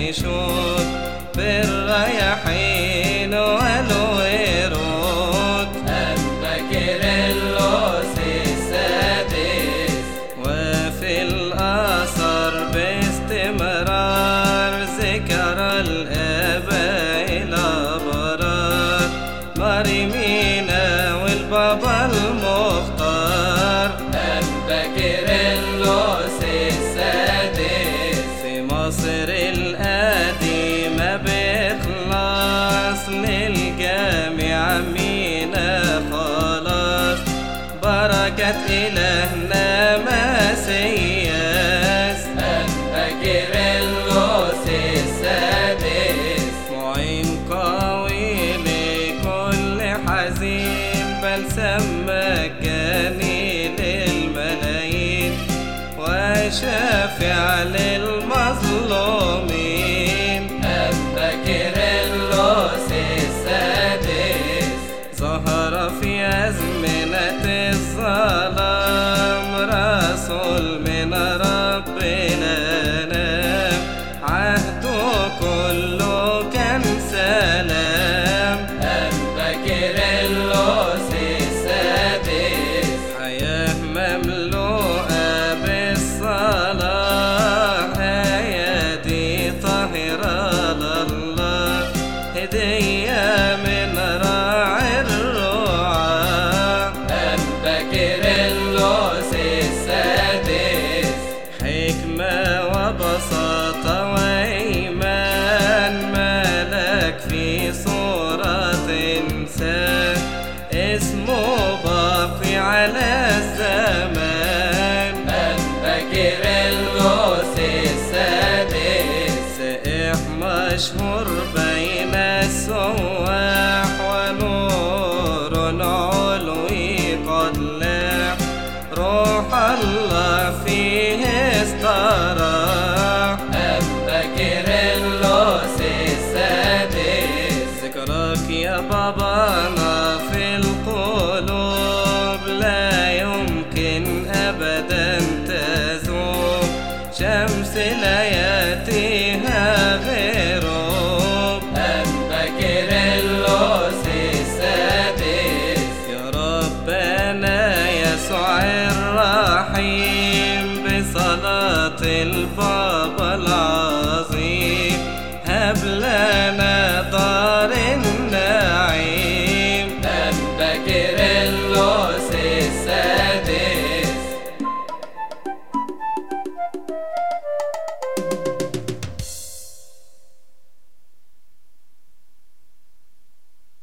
يشوت بالرياحين والورود أنبا كيرلس السادس وفي الأثر باستمرار ذكر الآباء الأبرار مريمينا والبابا المختار أنبا كيرلس السادس في مصر القديمة بإخلاص للجامع مينا خلاص بركة إلهنا مسياس أنبا كيرلس السادس معين قوي لكل حزين بلسم مجاني للملايين وشافع للمظلومين أنبا كيرلس السادس ظهر في أزمنة الظلام رسول من ربنا نام عهده كله كان سلام أنبا كيرلس السادس حياة مملوءة بالصلاة أيادي طاهرة لله هدية من راعي الرعاة أنبا كيرلس السادس حكمة وبساطة وإيمان ملك في صورة إنسان اسمه باقي على الزمان أنبا كيرلس السادس سائح مشهور بين السواح ونور علوي قد لاح روح الله فيه استراح أنبا كيرلس السادس ذكرك يا بابانا في القلوب لا يمكن أبدا تزول شمس لياتيها غروب أنبا كيرلس السادس يا ربنا يسوع الرحيم بصلاة البابا العظيم هب لنا